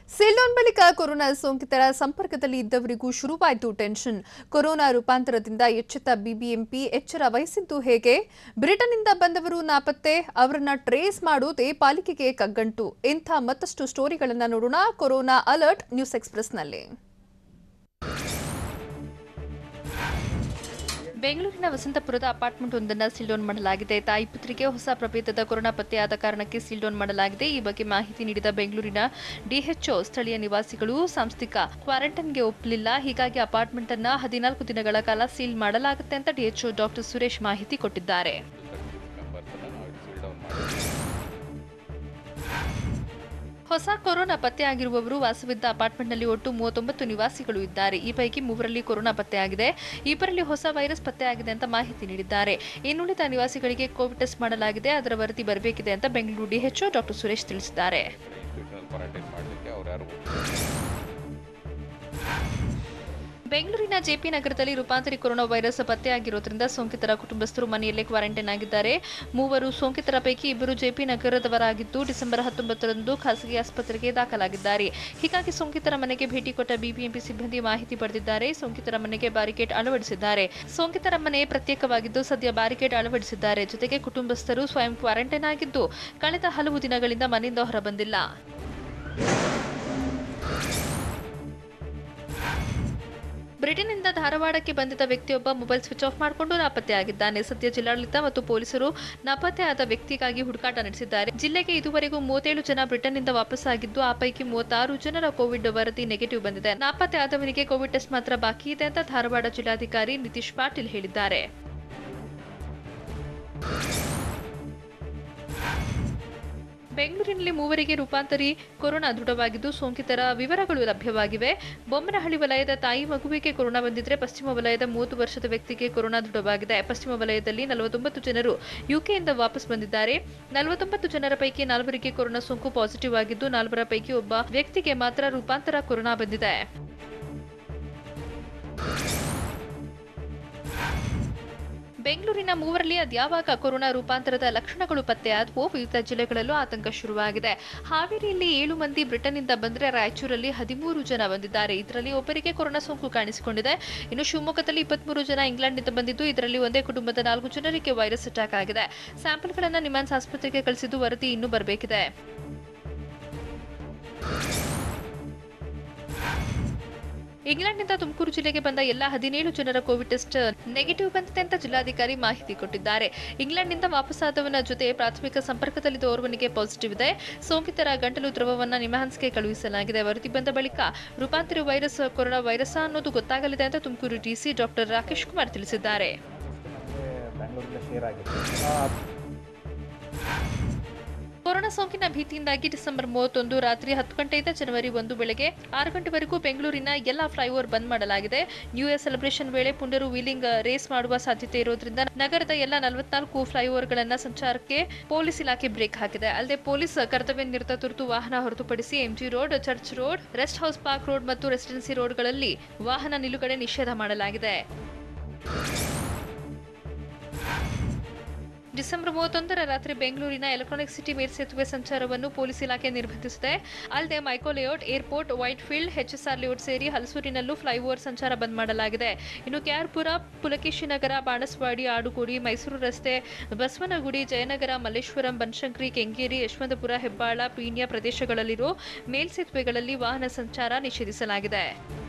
seal down ಬಳಿಕ corona ಸೋಂಕಿತರ ಸಂಪರ್ಕದಲ್ಲಿ ಇದ್ದವರಿಗೂ ಶುರುವಾಯಿತು ಟೆನ್ಷನ್ ಕೊರೋನಾ ರೂಪಾಂತರದಿಂದ ಎಚ್ಚೆತ್ತ ಬಿಬಿಎಂಪಿ ಎಚ್ಚರ ವಹಿಸಿದ್ದು ಹೇಗೆ ಬ್ರಿಟನ್ನಿಂದ ಬಂದವರು ನಾಪತ್ತೆ ಅವರನ್ನ ಟ್ರೇಸ್ ಮಾಡುವುದೇ ಪಾಲಿಕೆಗೆ ಕಗ್ಗಂಟು ಇಂಥ ಮತ್ತಷ್ಟು ಸ್ಟೋರಿಗಳನ್ನ ನೋಡೋಣ ಕೊರೋನಾ ಅಲರ್ಟ್ ನ್ಯೂಸ್ ಎಕ್ಸ್ಪ್ರೆಸ್ನಲ್ಲಿ ಬೆಂಗಳೂರಿನ ವಸಂತಪುರದ ಅಪಾರ್ಟ್ಮೆಂಟ್ ಒಂದನ್ನು ಸೀಲ್ಡೌನ್ ಮಾಡಲಾಗಿದೆ ತಾಯಿ ಪುತ್ರಿಗೆ ಹೊಸ ಪ್ರಭೇದದ ಕೊರೋನಾ ಪತ್ತೆಯಾದ ಕಾರಣಕ್ಕೆ ಸೀಲ್ಡೌನ್ ಮಾಡಲಾಗಿದೆ ಈ ಬಗ್ಗೆ ಮಾಹಿತಿ ನೀಡಿದ ಬೆಂಗಳೂರಿನ ಡಿಎಚ್ಒ ಸ್ಥಳೀಯ ನಿವಾಸಿಗಳು ಸಾಂಸ್ಥಿಕ ಕ್ವಾರಂಟೈನ್ಗೆ ಒಪ್ಪಲಿಲ್ಲ ಹೀಗಾಗಿ ಅಪಾರ್ಟ್ಮೆಂಟ್ ಅನ್ನ ಹದಿನಾಲ್ಕು ದಿನಗಳ ಕಾಲ ಸೀಲ್ ಮಾಡಲಾಗುತ್ತೆ ಅಂತ ಡಿಎಚ್ಒ ಡಾಕ್ಟರ್ ಸುರೇಶ್ ಮಾಹಿತಿ ಕೊಟ್ಟಿದ್ದಾರೆ ಹೊಸ ಕೊರೋನಾ ಪತ್ತೆಯಾಗಿರುವವರು ವಾಸವಿದ್ದ ಅಪಾರ್ಟ್ಮೆಂಟ್ನಲ್ಲಿ ಒಟ್ಟು ಮೂವತ್ತೊಂಬತ್ತು ನಿವಾಸಿಗಳು ಇದ್ದಾರೆ ಈ ಪೈಕಿ ಮೂವರಲ್ಲಿ ಕೊರೋನಾ ಪತ್ತೆಯಾಗಿದೆ ಇಬ್ಬರಲ್ಲಿ ಹೊಸ ವೈರಸ್ ಪತ್ತೆಯಾಗಿದೆ ಅಂತ ಮಾಹಿತಿ ನೀಡಿದ್ದಾರೆ ಇನ್ನುಳಿದ ನಿವಾಸಿಗಳಿಗೆ ಕೋವಿಡ್ ಟೆಸ್ಟ್ ಮಾಡಲಾಗಿದೆ ಅದರ ವರದಿ ಬರಬೇಕಿದೆ ಅಂತ ಬೆಂಗಳೂರು ಡಿಎಚ್ಒ ಡಾಕ್ಟರ್ ಸುರೇಶ್ ತಿಳಿಸಿದ್ದಾರೆ ಇನ್ಸ್ಟಿಟ್ಯೂಷನಲ್ ಕ್ವಾರಂಟೈನ್ ಮಾಡಲಿಕ್ಕೆ ಅವ್ರು ಯಾರು ಬೆಂಗಳೂರಿನ ಜೆಪಿ ನಗರದಲ್ಲಿ ರೂಪಾಂತರಿ ಕೊರೋನಾ ವೈರಸ್ ಪತ್ತೆಯಾಗಿರೋದ್ರಿಂದ ಸೋಂಕಿತರ ಕುಟುಂಬಸ್ಥರು ಮನೆಯಲ್ಲೇ ಕ್ವಾರಂಟೈನ್ ಆಗಿದ್ದಾರೆ ಮೂವರು ಸೋಂಕಿತರ ಪೈಕಿ ಇಬ್ಬರು ಜೆಪಿ ನಗರದವರಾಗಿದ್ದು ಡಿಸೆಂಬರ್ ಹತ್ತೊಂಬತ್ತರಂದು ಖಾಸಗಿ ಆಸ್ಪತ್ರೆಗೆ ದಾಖಲಾಗಿದ್ದಾರೆ ಹೀಗಾಗಿ ಸೋಂಕಿತರ ಮನೆಗೆ ಭೇಟಿ ಕೊಟ್ಟ ಬಿಬಿಎಂಪಿ ಸಿಬ್ಬಂದಿ ಮಾಹಿತಿ ಪಡೆದಿದ್ದಾರೆ ಸೋಂಕಿತರ ಮನೆಗೆ ಬ್ಯಾರಿಕೇಡ್ ಅಳವಡಿಸಿದ್ದಾರೆ ಸೋಂಕಿತರ ಮನೆ ಪ್ರತ್ಯೇಕವಾಗಿದ್ದು ಸದ್ಯ ಬ್ಯಾರಿಕೇಡ್ ಅಳವಡಿಸಿದ್ದಾರೆ ಜೊತೆಗೆ ಕುಟುಂಬಸ್ಥರು ಸ್ವಯಂ ಕ್ವಾರಂಟೈನ್ ಆಗಿದ್ದು ಕಳೆದ ಹಲವು ದಿನಗಳಿಂದ ಮನೆಯಿಂದ ಹೊರಬಂದಿಲ್ಲ ಬ್ರಿಟನ್ನಿಂದ ಧಾರವಾಡಕ್ಕೆ ಬಂದಿದ್ದ ವ್ಯಕ್ತಿಯೊಬ್ಬ ಮೊಬೈಲ್ ಸ್ವಿಚ್ ಆಫ್ ಮಾಡಿಕೊಂಡು ನಾಪತ್ತೆಯಾಗಿದ್ದಾನೆ ಸದ್ಯ ಜಿಲ್ಲಾಡಳಿತ ಮತ್ತು ಪೊಲೀಸರು ನಾಪತ್ತೆಯಾದ ವ್ಯಕ್ತಿಗಾಗಿ ಹುಡುಕಾಟ ನಡೆಸಿದ್ದಾರೆ ಜಿಲ್ಲೆಗೆ ಇದುವರೆಗೂ ಮೂವತ್ತೇಳು ಜನ ಬ್ರಿಟನ್ನಿಂದ ವಾಪಸ್ಸಾಗಿದ್ದು ಆ ಪೈಕಿ ಮೂವತ್ತಾರು ಜನರ ಕೋವಿಡ್ ವರದಿ ನೆಗೆಟಿವ್ ಬಂದಿದೆ ನಾಪತ್ತೆಯಾದವರಿಗೆ ಕೋವಿಡ್ ಟೆಸ್ಟ್ ಮಾತ್ರ ಬಾಕಿ ಇದೆ ಅಂತ ಧಾರವಾಡ ಜಿಲ್ಲಾಧಿಕಾರಿ ನಿತೀಶ್ ಪಾಟೀಲ್ ಹೇಳಿದ್ದಾರೆ ಬೆಂಗಳೂರಿನಲ್ಲಿ ಮೂವರಿಗೆ ರೂಪಾಂತರಿ ಕೊರೋನಾ ದೃಢವಾಗಿದ್ದು ಸೋಂಕಿತರ ವಿವರಗಳು ಲಭ್ಯವಾಗಿವೆ ಬೊಮ್ಮನಹಳ್ಳಿ ವಲಯದ ತಾಯಿ ಮಗುವಿಗೆ ಕೊರೋನಾ ಬಂದಿದ್ರೆ ಪಶ್ಚಿಮ ವಲಯದ ಮೂವತ್ತು ವರ್ಷದ ವ್ಯಕ್ತಿಗೆ ಕೊರೋನಾ ದೃಢವಾಗಿದೆ ಪಶ್ಚಿಮ ವಲಯದಲ್ಲಿ ನಲವತ್ತೊಂಬತ್ತು ಜನರು ಯುಕೆಯಿಂದ ವಾಪಸ್ ಬಂದಿದ್ದಾರೆ ನಲವತ್ತೊಂಬತ್ತು ಜನರ ಪೈಕಿ ನಾಲ್ವರಿಗೆ ಕೊರೋನಾ ಸೋಂಕು ಪಾಸಿಟಿವ್ ಆಗಿದ್ದು ನಾಲ್ವರ ಪೈಕಿ ಒಬ್ಬ ವ್ಯಕ್ತಿಗೆ ಮಾತ್ರ ರೂಪಾಂತರ ಕೊರೋನಾ ಬಂದಿದೆ ಬೆಂಗಳೂರಿನ ಮೂವರಲ್ಲಿ ಅದ್ಯಾವಾಗ ಕೊರೋನಾ ರೂಪಾಂತರದ ಲಕ್ಷಣಗಳು ಪತ್ತೆಯಾದವು ವಿವಿಧ ಜಿಲ್ಲೆಗಳಲ್ಲೂ ಆತಂಕ ಶುರುವಾಗಿದೆ ಹಾವೇರಿಯಲ್ಲಿ ಏಳು ಮಂದಿ ಬ್ರಿಟನ್ನಿಂದ ಬಂದರೆ ರಾಯಚೂರಲ್ಲಿ ಹದಿಮೂರು ಜನ ಬಂದಿದ್ದಾರೆ ಇದರಲ್ಲಿ ಒಬ್ಬರಿಗೆ ಕೊರೋನಾ ಸೋಂಕು ಕಾಣಿಸಿಕೊಂಡಿದೆ ಇನ್ನು ಶಿವಮೊಗ್ಗದಲ್ಲಿ ಇಪ್ಪತ್ಮೂರು ಜನ ಇಂಗ್ಲೆಂಡ್ನಿಂದ ಬಂದಿದ್ದು ಇದರಲ್ಲಿ ಒಂದೇ ಕುಟುಂಬದ ನಾಲ್ಕು ಜನರಿಗೆ ವೈರಸ್ ಅಟ್ಯಾಕ್ ಆಗಿದೆ ಸ್ಯಾಂಪಲ್ಗಳನ್ನು ನಿಮ್ಯಾನ್ಸ್ ಆಸ್ಪತ್ರೆಗೆ ಕಳಿಸಿದ್ದು ವರದಿ ಇನ್ನೂ ಬರಬೇಕಿದೆ ಇಂಗ್ಲೆಂಡ್ನಿಂದ ತುಮಕೂರು ಜಿಲ್ಲೆಗೆ ಬಂದ ಎಲ್ಲ ಹದಿನೇಳು ಜನರ ಕೋವಿಡ್ ಟೆಸ್ಟ್ ನೆಗೆಟಿವ್ ಬಂದಿದೆ ಅಂತ ಜಿಲ್ಲಾಧಿಕಾರಿ ಮಾಹಿತಿ ಕೊಟ್ಟಿದ್ದಾರೆ ಇಂಗ್ಲೆಂಡ್ನಿಂದ ವಾಪಸ್ಸಾದವನ ಜೊತೆ ಪ್ರಾಥಮಿಕ ಸಂಪರ್ಕದಲ್ಲಿದ್ದ ಓರ್ವನಿಗೆ ಪಾಸಿಟಿವ್ ಇದೆ ಸೋಂಕಿತರ ಗಂಟಲು ದ್ರವವನ್ನು ನಿಮಹಾನ್ಸ್ಗೆ ಕಳುಹಿಸಲಾಗಿದೆ ವರದಿ ಬಂದ ಬಳಿಕ ರೂಪಾಂತರಿ ವೈರಸ್ ಕೊರೋನಾ ವೈರಸ್ ಅನ್ನೋದು ಗೊತ್ತಾಗಲಿದೆ ಅಂತ ತುಮಕೂರು ಡಿಸಿ ಡಾಕ್ಟರ್ ರಾಕೇಶ್ ಕುಮಾರ್ ತಿಳಿಸಿದ್ದಾರೆ ನಮಗೆ ಬ್ಯಾಂಗ್ಳೂರಿಂದ ಶೇರ್ ಆಗಿದೆ ಕೊರೋನಾ ಸೋಂಕಿನ ಭೀತಿಯಿಂದಾಗಿ ಡಿಸೆಂಬರ್ ಮೂವತ್ತೊಂದು ರಾತ್ರಿ ಹತ್ತು ಗಂಟೆಯಿಂದ ಜನವರಿ ಒಂದು ಬೆಳಗ್ಗೆ ಆರು ಗಂಟೆವರೆಗೂ ಬೆಂಗಳೂರಿನ ಎಲ್ಲಾ ಫ್ಲೈಓವರ್ ಬಂದ್ ಮಾಡಲಾಗಿದೆ ನ್ಯೂ ಇಯರ್ ಸೆಲೆಬ್ರೇಷನ್ ವೇಳೆ ಪುಂಡರು ವೀಲಿಂಗ್ ರೇಸ್ ಮಾಡುವ ಸಾಧ್ಯತೆ ಇರೋದ್ರಿಂದ ನಗರದ ಎಲ್ಲ ನಲವತ್ನಾಲ್ಕು ಫ್ಲೈಓವರ್ಗಳನ್ನ ಸಂಚಾರಕ್ಕೆ ಪೊಲೀಸ್ ಇಲಾಖೆ ಬ್ರೇಕ್ ಹಾಕಿದೆ ಅಲ್ಲದೆ ಪೊಲೀಸ್ ಕರ್ತವ್ಯ ನಿರತ ತುರ್ತು ವಾಹನ ಹೊರತುಪಡಿಸಿ MG road church road rest house park road ಮತ್ತು ರೆಸಿಡೆನ್ಸಿ ರೋಡ್ಗಳಲ್ಲಿ ವಾಹನ ನಿಲುಗಡೆ ನಿಷೇಧ ಮಾಡಲಾಗಿದೆ ಡಿಸೆಂಬರ್ ಮೂವತ್ತೊಂದರ ರಾತ್ರಿ ಬೆಂಗಳೂರಿನ ಎಲೆಕ್ಟ್ರಾನಿಕ್ ಸಿಟಿ ಮೇಲ್ಸೇತುವೆ ಸಂಚಾರವನ್ನು ಪೊಲೀಸ್ ಇಲಾಖೆ ನಿರ್ಬಂಧಿಸಿದೆ ಅಲ್ಲದೆ Mico layout airport Whitefield HSR layout ಸೇರಿ ಹಲಸೂರಿನಲ್ಲೂ ಫ್ಲೈಓವರ್ ಸಂಚಾರ ಬಂದ್ ಮಾಡಲಾಗಿದೆ ಇನ್ನು ಕೆಆರ್ಪುರ ಪುಲಕೇಶಿ ನಗರ ಬಾಣಸ್ವಾಡಿ ಆಡುಗೋಡಿ ಮೈಸೂರು ರಸ್ತೆ ಬಸವನಗುಡಿ ಜಯನಗರ ಮಲ್ಲೇಶ್ವರಂ ಬನಶಂಕರಿ ಕೆಂಗೇರಿ ಯಶವಂತಪುರ ಹೆಬ್ಬಾಳ ಪೀಣ್ಯ ಪ್ರದೇಶಗಳಲ್ಲಿರೋ ಮೇಲ್ಸೇತುವೆಗಳಲ್ಲಿ ವಾಹನ ಸಂಚಾರ ನಿಷೇಧಿಸಲಾಗಿದೆ